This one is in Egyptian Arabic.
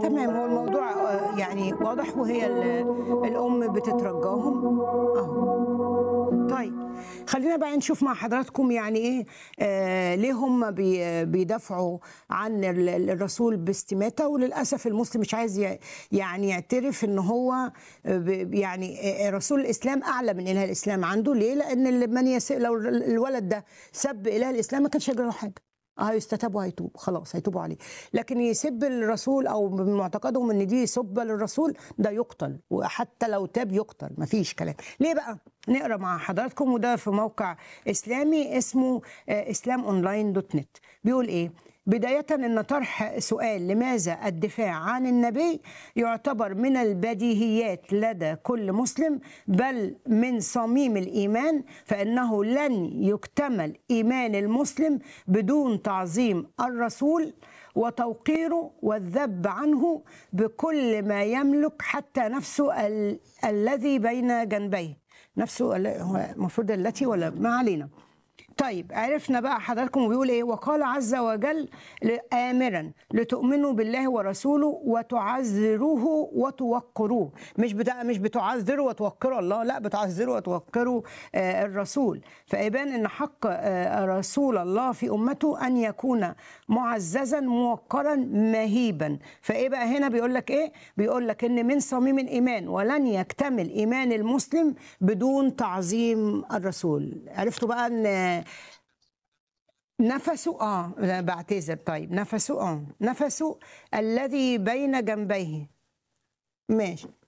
تمام هو الموضوع آه، يعني واضح وهي ال- الام بتترجاهم اه طيب خلينا بقى نشوف مع حضراتكم يعني ايه آه ليه هم بي بيدافعوا عن ال- ال- الرسول باستماته وللاسف المسلم مش عايز ي- يعني يعترف ان هو آه، ب- يعني آه، رسول الاسلام اعلى من اله الاسلام عنده ليه؟ لان اللي من يس... لو الولد ده سب اله الاسلام ما كانش هيجرى له حاجه اه هيستتاب وهيتوب خلاص هيتوبوا عليه لكن يسب الرسول او من معتقدهم ان دي سبه للرسول ده يقتل وحتى لو تاب يقتل مفيش كلام ليه بقى نقرا مع حضراتكم وده في موقع اسلامي اسمه آه، اسلام اونلاين دوت نت بيقول ايه بداية أن طرح سؤال لماذا الدفاع عن النبي يعتبر من البديهيات لدى كل مسلم بل من صميم الإيمان فإنه لن يكتمل إيمان المسلم بدون تعظيم الرسول وتوقيره والذب عنه بكل ما يملك حتى نفسه ال- الذي بين جنبيه نفسه ال- هو المفروض التي ولا ما علينا طيب عرفنا بقى حضراتكم بيقول ايه وقال عز وجل ل- آمرا لتؤمنوا بالله ورسوله وتعزروه وتوقروه مش بتاع مش بتعزروا وتوقروا الله لا بتعزروا وتوقروا آه الرسول فيبان ان حق آه رسول الله في امته ان يكون معززا موقرا مهيبا فايه بقى هنا بيقول لك ايه بيقول لك ان من صميم الايمان ولن يكتمل ايمان المسلم بدون تعظيم الرسول عرفتوا بقى ان نفسه اه لا، بعتذر طيب نفسه اه نفسه الذي بين جنبيه ماشي